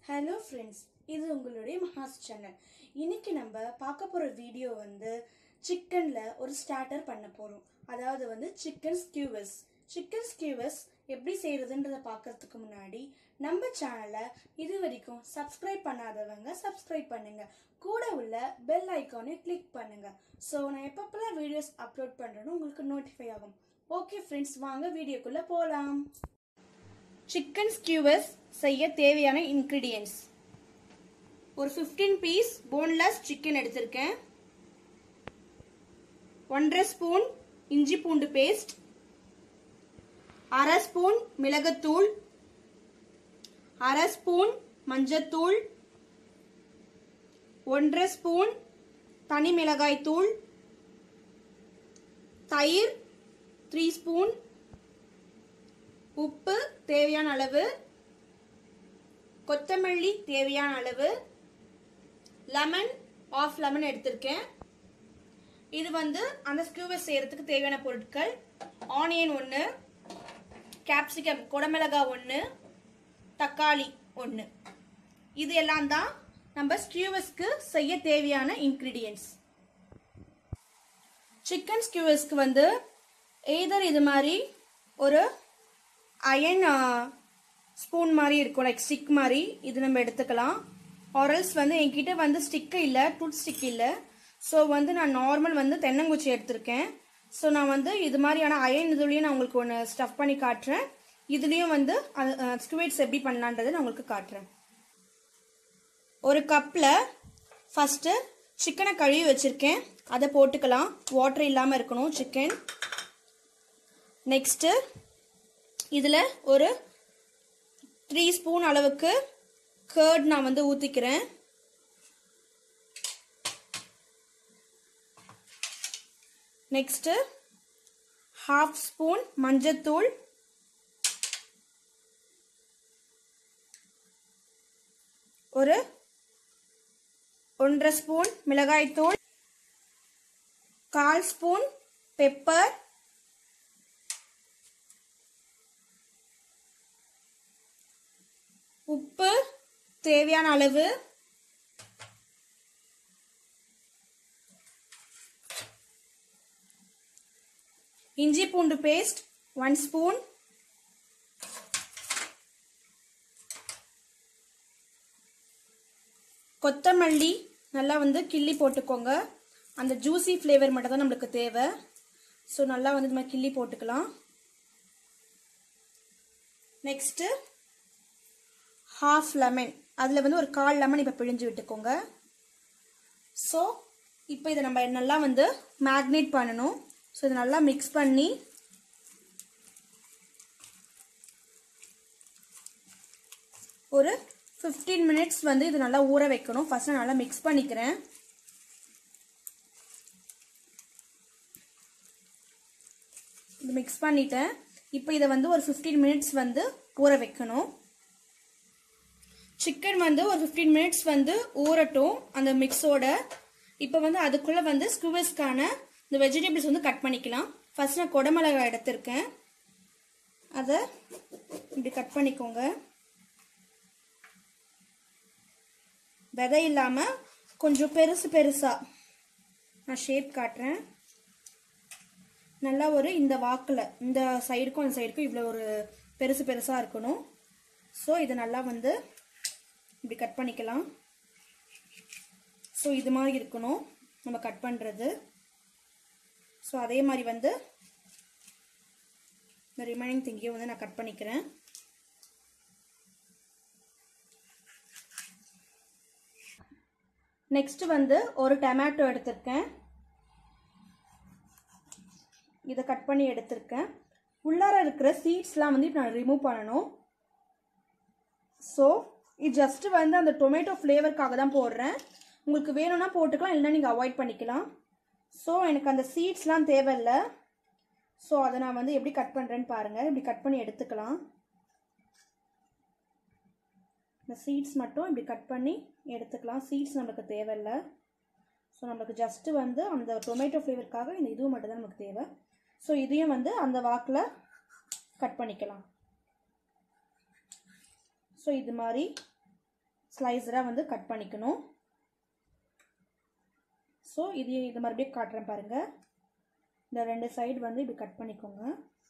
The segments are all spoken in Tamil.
ஹலோ ஃப்ரெண்ட்ஸ் இது உங்களுடைய மஹாஸ் சேனல் இன்னைக்கு நம்ம பார்க்க போகிற வீடியோ வந்து சிக்கனில் ஒரு ஸ்டார்டர் பண்ண போகிறோம் அதாவது வந்து சிக்கன் ஸ்கியூவஸ் சிக்கன் ஸ்கியூவஸ் எப்படி செய்கிறதுன்றத பார்க்கறதுக்கு முன்னாடி நம்ம சேனலை இது வரைக்கும் சப்ஸ்கிரைப் பண்ணாதவங்க சப்ஸ்கிரைப் பண்ணுங்க கூட உள்ள பெல் ஐக்கானை கிளிக் பண்ணுங்க ஸோ நான் எப்பப்பெல்லாம் வீடியோஸ் அப்லோட் பண்ணுறேன்னு உங்களுக்கு நோட்டிஃபை ஆகும் ஓகே ஃப்ரெண்ட்ஸ் வாங்க வீடியோக்குள்ளே போகலாம் சிக்கன் ஸ்கியூவர்ஸ் செய்ய தேவையான இன்க்ரீடியன்ஸ் ஒரு 15 பீஸ் போன்லெஸ் சிக்கன் எடுத்திருக்கேன் ஒன்றரை ஸ்பூன் இஞ்சி பூண்டு பேஸ்ட் அரை ஸ்பூன் மிளகுத்தூள் அரை ஸ்பூன் மஞ்சத்தூள் ஒன்றரை ஸ்பூன் தனி மிளகாய் தூள் தயிர் த்ரீ ஸ்பூன் உப்பு தேவையான அளவு கொத்தமல்லி தேவையான அளவு லெமன் ஆஃப் லெமன் எடுத்திருக்கேன் இது வந்து அந்த ஸ்கியூவர் செய்யறதுக்கு தேவையான பொருட்கள் ஆனியன் ஒன்று கேப்சிகம் குடமிளகாய் ஒன்று தக்காளி ஒன்று இது எல்லாம் தான் நம்ம ஸ்கியூவர்ஸ்க்கு செய்ய தேவையான இன்க்ரீடியன்ஸ் சிக்கன் ஸ்கியூவர்ஸ்க்கு வந்து எய்தர் இது மாதிரி ஒரு அயன் ஸ்பூன் மாதிரி இருக்கும் லைக் ஸ்டிக் மாதிரி இது நம்ம எடுத்துக்கலாம் ஆரல்ஸ் வந்து என்கிட்ட வந்து ஸ்டிக்கு இல்லை டூத் ஸ்டிக் இல்லை ஸோ வந்து நான் நார்மல் வந்து தென்னங்குச்சி எடுத்திருக்கேன் ஸோ நான் வந்து இது மாதிரியான அயன் இதுலேயும் நான் உங்களுக்கு ஒன்று ஸ்டஃப் பண்ணி காட்டுறேன் இதுலேயும் வந்து ஸ்குவேட்ஸ் எப்படி பண்ணலான்றதை நான் உங்களுக்கு காட்டுறேன் ஒரு கப்பில் ஃபஸ்ட்டு சிக்கனை கழுவி வச்சுருக்கேன் அதை போட்டுக்கலாம் வாட்டர் இல்லாமல் இருக்கணும் சிக்கன் நெக்ஸ்ட்டு இதில் ஒரு த்ரீ ஸ்பூன் அளவுக்கு கர்ட் நான் வந்து ஊற்றிக்கிறேன் நெக்ஸ்ட்டு ஹாஃப் ஸ்பூன் மஞ்சத்தூள் ஒரு ஒன்றரை ஸ்பூன் மிளகாய்த்தூள் கால் ஸ்பூன் பெப்பர் உப்பு தேவையான அளவு இஞ்சி பூண்டு பேஸ்ட் ஒன் ஸ்பூன் கொத்தமல்லி நல்லா வந்து கிள்ளி போட்டுக்கோங்க அந்த ஜூசி ஃப்ளேவர் மட்டும் தான் நம்மளுக்கு தேவை ஸோ நல்லா வந்து இது மாதிரி கிள்ளி போட்டுக்கலாம் நெக்ஸ்ட்டு ஹாஃப் லெமன் அதில் வந்து ஒரு கால் லெமன் இப்போ பிழிஞ்சு விட்டுக்கோங்க ஸோ இப்போ இதை நம்ம நல்லா வந்து மேக்னேட் பண்ணணும் ஸோ இதை நல்லா மிக்ஸ் பண்ணி ஒரு ஃபிஃப்டீன் மினிட்ஸ் வந்து இது நல்லா ஊற வைக்கணும் ஃபர்ஸ்ட் நான் நல்லா மிக்ஸ் பண்ணிக்கிறேன் இது மிக்ஸ் பண்ணிட்டேன் இப்போ இதை வந்து ஒரு ஃபிஃப்டீன் மினிட்ஸ் வந்து ஊற வைக்கணும் சிக்கன் வந்து ஒரு ஃபிஃப்டீன் மினிட்ஸ் வந்து ஊறட்டும் அந்த மிக்ஸோட இப்போ வந்து அதுக்குள்ளே வந்து ஸ்குவர்ஸ்க்கான இந்த வெஜிடபிள்ஸ் வந்து கட் பண்ணிக்கலாம் ஃபர்ஸ்ட் நான் குடமிளகாய் எடுத்திருக்கேன் அதை இப்படி கட் பண்ணிக்கோங்க விதை இல்லாமல் கொஞ்சம் பெருசு பெருசாக நான் ஷேப் காட்டுறேன் நல்லா ஒரு இந்த வாக்கில் இந்த சைடுக்கும் அந்த சைடுக்கும் இவ்வளோ ஒரு பெருசு பெருசாக இருக்கணும் ஸோ இதை நல்லா வந்து இப்படி கட் பண்ணிக்கலாம் ஸோ இது மாதிரி இருக்கணும் நம்ம கட் பண்ணுறது ஸோ அதே மாதிரி வந்து இந்த ரிமைனிங் திங்கையும் வந்து நான் கட் பண்ணிக்கிறேன் நெக்ஸ்ட் வந்து ஒரு டொமேட்டோ எடுத்திருக்கேன் இதை கட் பண்ணி எடுத்திருக்கேன் உள்ளார இருக்கிற சீட்ஸ்லாம் வந்து இப்போ நான் ரிமூவ் பண்ணணும் ஸோ இது ஜஸ்ட் வந்து அந்த டொமேட்டோ ஃப்ளேவருக்காக தான் போடுறேன் உங்களுக்கு வேணும்னா போட்டுக்கலாம் இல்லைன்னா நீங்கள் அவாய்ட் பண்ணிக்கலாம் ஸோ எனக்கு அந்த சீட்ஸ்லாம் தேவையில்லை ஸோ அதை நான் வந்து எப்படி கட் பண்ணுறேன்னு பாருங்கள் இப்படி கட் பண்ணி எடுத்துக்கலாம் இந்த சீட்ஸ் மட்டும் இப்படி கட் பண்ணி எடுத்துக்கலாம் சீட்ஸ் நம்மளுக்கு தேவையில்லை ஸோ நம்மளுக்கு ஜஸ்ட்டு வந்து அந்த டொமேட்டோ ஃப்ளேவருக்காக இந்த இதுவும் மட்டும் தான் நமக்கு தேவை ஸோ இதையும் வந்து அந்த வாக்கில் கட் பண்ணிக்கலாம் ஸோ இது மாதிரி ஸ்லைஸராக வந்து கட் பண்ணிக்கணும் ஸோ இது இது மறுபடியும் காட்டுறேன் பாருங்கள் இந்த ரெண்டு சைடு வந்து இப்படி கட் பண்ணிக்கோங்க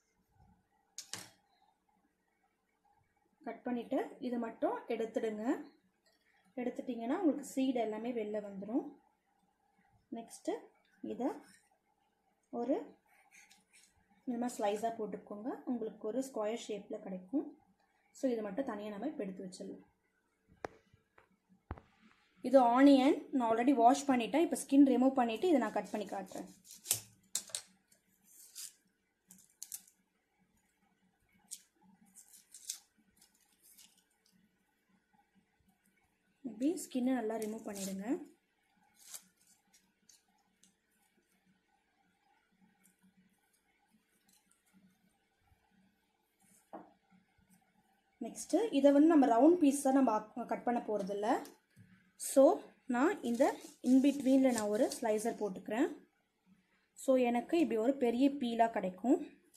கட் பண்ணிவிட்டு இது மட்டும் எடுத்துடுங்க எடுத்துட்டிங்கன்னா உங்களுக்கு சீடு எல்லாமே வெளில வந்துடும் நெக்ஸ்ட்டு இதை ஒரு இந்த மாதிரி ஸ்லைஸாக போட்டுக்கோங்க உங்களுக்கு ஒரு ஸ்கொயர் ஷேப்பில் கிடைக்கும் ஸோ இது மட்டும் தனியாக நம்ம இப்போ எடுத்து வச்சிடலாம் இது ஆனியன் நான் ஆல்ரெடி வாஷ் பண்ணிட்டேன் இப்போ ஸ்கின் ரிமூவ் பண்ணிவிட்டு இதை நான் கட் பண்ணி காட்டுறேன் இப்படி ஸ்கின்னை நல்லா ரிமூவ் பண்ணிடுங்க நெக்ஸ்ட்டு இதை வந்து நம்ம ரவுண்ட் பீஸாக நம்ம கட் பண்ண போகிறதில்ல ஸோ நான் இந்த இன்பிட்வீனில் நான் ஒரு ஸ்லைசர் போட்டுக்கிறேன் ஸோ எனக்கு இப்படி ஒரு பெரிய பீலாக கிடைக்கும்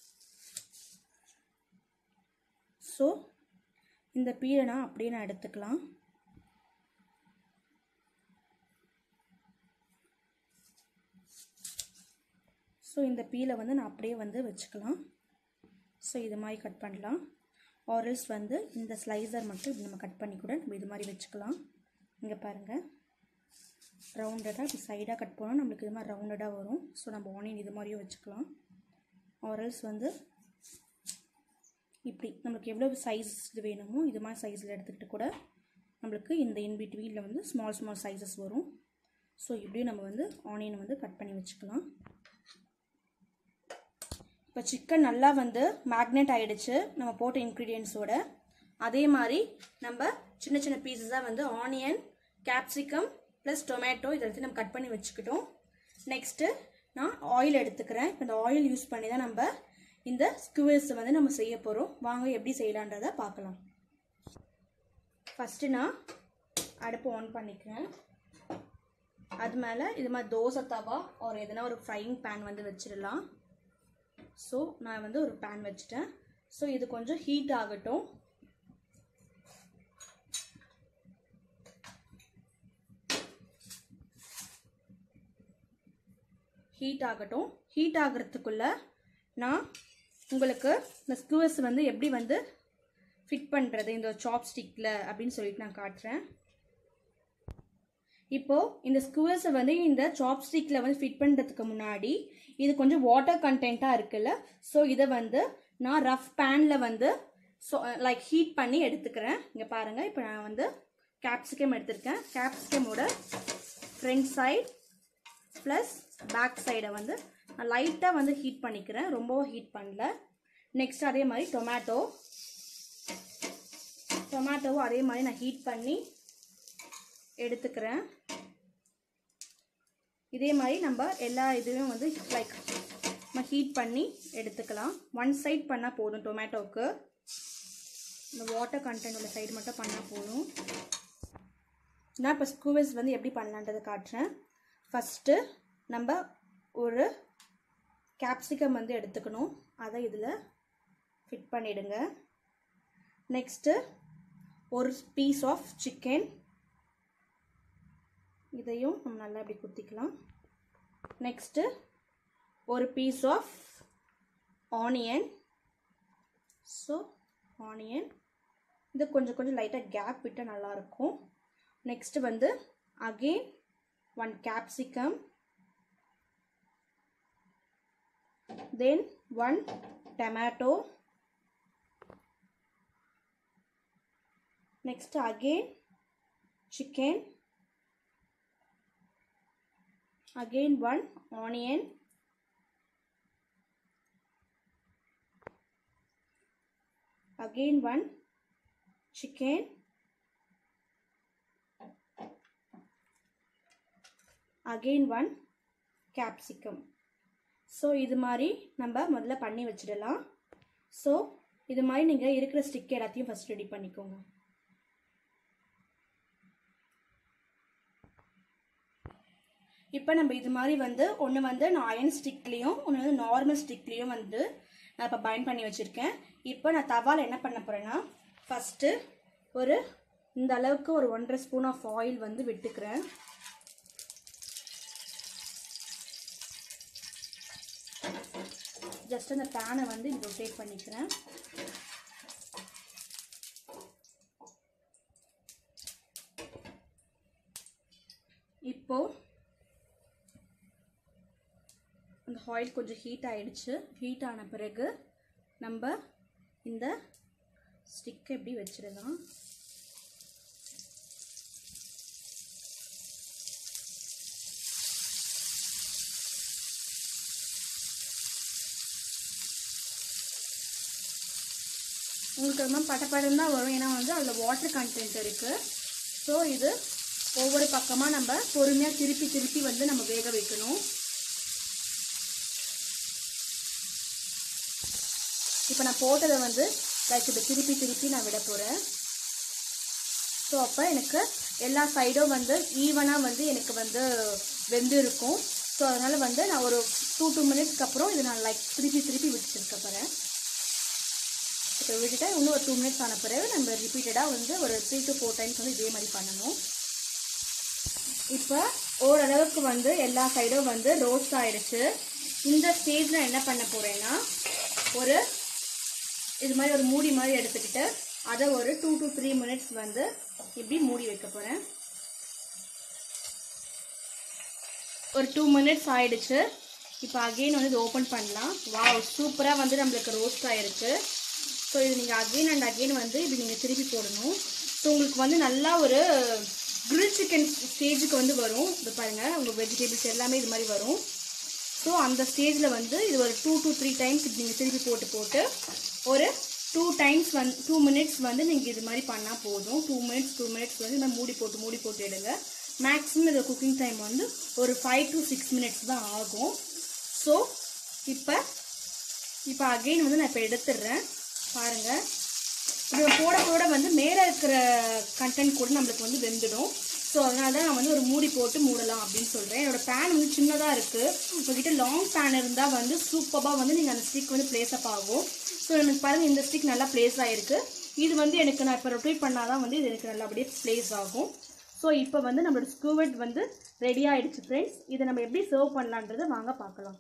ஸோ இந்த பீலை நான் அப்படியே நான் எடுத்துக்கலாம் ஸோ இந்த பீலை வந்து நான் அப்படியே வந்து வச்சுக்கலாம் ஸோ இது மாதிரி கட் பண்ணலாம் ஆரல்ஸ் வந்து இந்த ஸ்லைசர் மட்டும் இப்படி நம்ம கட் பண்ணி கூட நம்ம இது மாதிரி வச்சுக்கலாம் இங்கே பாருங்கள் ரவுண்டடாக இப்படி சைடாக கட் பண்ணால் நம்மளுக்கு இது மாதிரி ரவுண்டடாக வரும் ஸோ நம்ம ஆனியன் இது மாதிரியும் வச்சுக்கலாம் ஆரல்ஸ் வந்து இப்படி நம்மளுக்கு எவ்வளோ சைஸ் இது வேணுமோ இது மாதிரி சைஸில் எடுத்துக்கிட்டு கூட நம்மளுக்கு இந்த இன்பிட்வீனில் வந்து ஸ்மால் ஸ்மால் சைஸஸ் வரும் ஸோ இப்படியும் நம்ம வந்து ஆனியனை வந்து கட் பண்ணி வச்சுக்கலாம் இப்போ சிக்கன் நல்லா வந்து மேக்னேட் ஆகிடுச்சு நம்ம போட்ட இன்க்ரீடியன்ஸோட அதே மாதிரி நம்ம சின்ன சின்ன பீசஸாக வந்து ஆனியன் கேப்சிகம் ப்ளஸ் டொமேட்டோ இதை எடுத்து நம்ம கட் பண்ணி வச்சுக்கிட்டோம் நெக்ஸ்ட்டு நான் ஆயில் எடுத்துக்கிறேன் இப்போ இந்த ஆயில் யூஸ் பண்ணி தான் நம்ம இந்த ஸ்குவர்ஸ் வந்து நம்ம செய்ய போகிறோம் வாங்க எப்படி செய்யலான்றதை பார்க்கலாம் ஃபஸ்ட்டு நான் அடுப்பு ஆன் பண்ணிக்கிறேன் அது மேலே இது மாதிரி தோசை தவா ஒரு எதனா ஒரு ஃப்ரைங் பேன் வந்து வச்சிடலாம் ஸோ நான் வந்து ஒரு பேன் வச்சுட்டேன் ஸோ இது கொஞ்சம் ஹீட் ஆகட்டும் ஹீட் ஆகட்டும் ஹீட் ஆகிறதுக்குள்ள நான் உங்களுக்கு இந்த ஸ்கூவர்ஸ் வந்து எப்படி வந்து ஃபிட் பண்ணுறது இந்த சாப்ஸ்டிக்கில் அப்படின்னு சொல்லிட்டு நான் காட்டுறேன் இப்போது இந்த ஸ்கூவர்ஸை வந்து இந்த சாப்ஸ்டிக்கில் வந்து ஃபிட் பண்ணுறதுக்கு முன்னாடி இது கொஞ்சம் வாட்டர் கண்டென்ட்டாக இருக்குல்ல ஸோ இதை வந்து நான் ரஃப் பேனில் வந்து ஸோ லைக் ஹீட் பண்ணி எடுத்துக்கிறேன் இங்கே பாருங்கள் இப்போ நான் வந்து கேப்சிகம் எடுத்திருக்கேன் கேப்சிகமோட ஃப்ரண்ட் சைட் ப்ளஸ் பேக் சைடை வந்து நான் லைட்டாக வந்து ஹீட் பண்ணிக்கிறேன் ரொம்பவும் ஹீட் பண்ணல நெக்ஸ்ட் அதே மாதிரி டொமேட்டோ டொமேட்டோவும் அதே மாதிரி நான் ஹீட் பண்ணி எடுத்துக்கிறேன் இதே மாதிரி நம்ம எல்லா இதுவும் வந்து லைக் நம்ம ஹீட் பண்ணி எடுத்துக்கலாம் ஒன் சைட் பண்ணால் போதும் டொமேட்டோவுக்கு இந்த வாட்டர் கண்டென்ட் உள்ள சைடு மட்டும் பண்ணால் போதும் நான் இப்போ ஸ்கூவர்ஸ் வந்து எப்படி பண்ணலான்றதை காட்டுறேன் ஃபஸ்ட்டு நம்ம ஒரு கேப்சிகம் வந்து எடுத்துக்கணும் அதை இதில் ஃபிட் பண்ணிவிடுங்க நெக்ஸ்ட்டு ஒரு பீஸ் ஆஃப் சிக்கன் இதையும் நம்ம நல்லா இப்படி குத்திக்கலாம் நெக்ஸ்ட்டு ஒரு piece of onion so onion இது கொஞ்சம் கொஞ்சம் லைட்டாக கேப் விட்டால் நல்லாயிருக்கும் நெக்ஸ்ட்டு வந்து again one capsicum then one tomato next again chicken again one onion again one chicken again one capsicum so இது மாதிரி நம்ம முதல்ல பண்ணி வச்சிடலாம் ஸோ இது மாதிரி நீங்கள் இருக்கிற ஸ்டிக் எல்லாத்தையும் ஃபஸ்ட் ரெடி பண்ணிக்கோங்க இப்போ நம்ம இது மாதிரி வந்து ஒன்று வந்து நான் அயன் ஸ்டிக்லேயும் ஒன்று வந்து நார்மல் ஸ்டிக்லேயும் வந்து நான் இப்போ பைண்ட் பண்ணி வச்சுருக்கேன் இப்போ நான் தவால் என்ன பண்ண போகிறேன்னா ஃபஸ்ட்டு ஒரு இந்த அளவுக்கு ஒரு ஒன்றரை ஸ்பூன் ஆஃப் ஆயில் வந்து விட்டுக்கிறேன் ஜஸ்ட் அந்த பேனை வந்து இப்படி ரொட்டேட் பண்ணிக்கிறேன் இப்போ அந்த ஆயில் கொஞ்சம் ஹீட் ஆயிடுச்சு ஹீட் ஆன பிறகு நம்ம இந்த ஸ்டிக்கை எப்படி வச்சிடலாம் உங்களுக்கு அது மாதிரி பட்டப்படம் தான் வரும் ஏன்னா வந்து அதில் வாட்டர் கண்டென்ட் இருக்குது ஸோ இது ஒவ்வொரு பக்கமாக நம்ம பொறுமையாக திருப்பி திருப்பி வந்து நம்ம வேக வைக்கணும் இப்போ நான் போட்டதை வந்து லைக் இப்போ திருப்பி திருப்பி நான் விட போகிறேன் ஸோ அப்போ எனக்கு எல்லா சைடும் வந்து ஈவனாக வந்து எனக்கு வந்து வெந்து இருக்கும் ஸோ அதனால் வந்து நான் ஒரு டூ டூ மினிட்ஸ்க்கு அப்புறம் இது நான் லைக் திருப்பி திருப்பி விட்டுருக்க போகிறேன் இப்போ விட்டுட்டேன் இன்னும் ஒரு டூ மினிட்ஸ் ஆன பிறகு நம்ம ரிப்பீட்டடாக வந்து ஒரு த்ரீ டு ஃபோர் டைம்ஸ் வந்து இதே மாதிரி பண்ணணும் இப்போ ஓரளவுக்கு வந்து எல்லா சைடும் வந்து ரோஸ்ட் ஆயிடுச்சு இந்த ஸ்டேஜில் என்ன பண்ண போகிறேன்னா ஒரு இது மாதிரி ஒரு மூடி மாதிரி எடுத்துக்கிட்டு அதை ஒரு டூ டு த்ரீ மினிட்ஸ் வந்து இப்படி மூடி வைக்க போகிறேன் ஒரு டூ மினிட்ஸ் ஆயிடுச்சு இப்போ அகெயின் வந்து இது ஓப்பன் பண்ணலாம் வாவ் சூப்பராக வந்து நம்மளுக்கு ரோஸ்ட் ஆயிருக்கு ஸோ இது நீங்கள் அகெயின் அண்ட் அகெயின் வந்து இது நீங்கள் திருப்பி போடணும் ஸோ உங்களுக்கு வந்து நல்லா ஒரு கிரில் சிக்கன் ஸ்டேஜுக்கு வந்து வரும் இது பாருங்கள் உங்கள் வெஜிடபிள்ஸ் எல்லாமே இது மாதிரி வரும் ஸோ அந்த ஸ்டேஜில் வந்து இது ஒரு டூ டு த்ரீ டைம்ஸ் இது நீங்கள் திருப்பி போட்டு போட்டு ஒரு டூ டைம்ஸ் வந்து டூ மினிட்ஸ் வந்து நீங்கள் இது மாதிரி பண்ணால் போதும் டூ மினிட்ஸ் டூ மினிட்ஸ் வந்து இந்த மாதிரி மூடி போட்டு மூடி போட்டு எடுங்க மேக்ஸிமம் இது குக்கிங் டைம் வந்து ஒரு ஃபைவ் டு சிக்ஸ் மினிட்ஸ் தான் ஆகும் ஸோ இப்போ இப்போ அகெயின் வந்து நான் இப்போ எடுத்துடுறேன் பாருங்கள் இது போட போட வந்து மேலே இருக்கிற கண்டென்ட் கூட நம்மளுக்கு வந்து வெந்துடும் ஸோ அதனால தான் நான் வந்து ஒரு மூடி போட்டு மூடலாம் அப்படின்னு சொல்கிறேன் என்னோட பேன் வந்து சின்னதாக இருக்குது உங்ககிட்ட லாங் பேன் இருந்தால் வந்து சூப்பராக வந்து நீங்கள் அந்த ஸ்டிக் வந்து பிளேஸ் அப் ஆகும் ஸோ எனக்கு பாருங்கள் இந்த ஸ்டிக் நல்லா பிளேஸ் ஆகிருக்கு இது வந்து எனக்கு நான் இப்போ ரொட்டேட் பண்ணால் தான் வந்து இது எனக்கு நல்லபடியாக பிளேஸ் ஆகும் ஸோ இப்போ வந்து நம்மளோட ஸ்கூவெட் வந்து ரெடி ஆகிடுச்சு ஃப்ரெண்ட்ஸ் இதை நம்ம எப்படி சர்வ் பண்ணலான்றதை வாங்க பார்க்கலாம்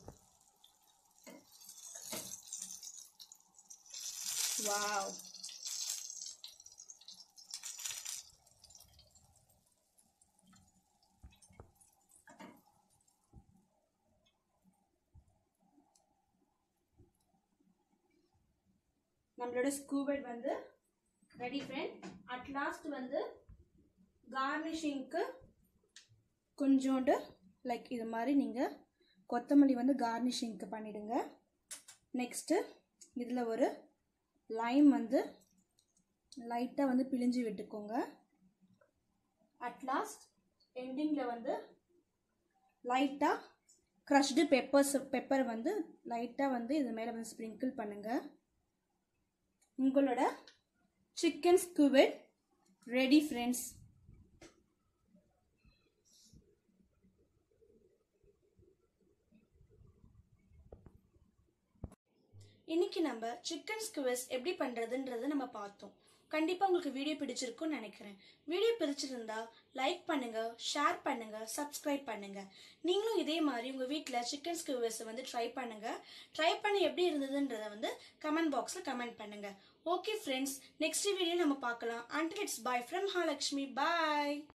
வாவ் நம்மளோட ஸ்கூபெட் வந்து ரெடி ஃப்ரெண்ட் அட் லாஸ்ட் வந்து கார்னிஷிங்க்கு கொஞ்சோண்டு லைக் இது மாதிரி நீங்கள் கொத்தமல்லி வந்து கார்னிஷிங்க்கு பண்ணிடுங்க நெக்ஸ்ட்டு இதில் ஒரு லைம் வந்து லைட்டாக வந்து பிழிஞ்சு விட்டுக்கோங்க அட் லாஸ்ட் எண்டிங்கில் வந்து லைட்டாக க்ரஷ்டு பெப்பர்ஸ் பெப்பர் வந்து லைட்டாக வந்து இது மேலே வந்து ஸ்ப்ரிங்கிள் பண்ணுங்கள் உங்களோட சிக்கன் ஸ்குவெட் ரெடி ஃப்ரெண்ட்ஸ் இன்னைக்கு நம்ம சிக்கன் ஸ்குவஸ் எப்படி பண்ணுறதுன்றதை நம்ம பார்த்தோம் கண்டிப்பாக உங்களுக்கு வீடியோ பிடிச்சிருக்கும்னு நினைக்கிறேன் வீடியோ பிடிச்சிருந்தா லைக் பண்ணுங்க ஷேர் பண்ணுங்க சப்ஸ்கிரைப் பண்ணுங்க நீங்களும் இதே மாதிரி உங்கள் வீட்டில் சிக்கன் ஸ்குவர்ஸை வந்து ட்ரை பண்ணுங்க ட்ரை பண்ணி எப்படி இருந்ததுன்றதை வந்து கமெண்ட் பாக்ஸில் கமெண்ட் பண்ணுங்க ஓகே ஃப்ரெண்ட்ஸ் நெக்ஸ்ட் வீடியோ நம்ம பார்க்கலாம் until it's bye from Mahalakshmi bye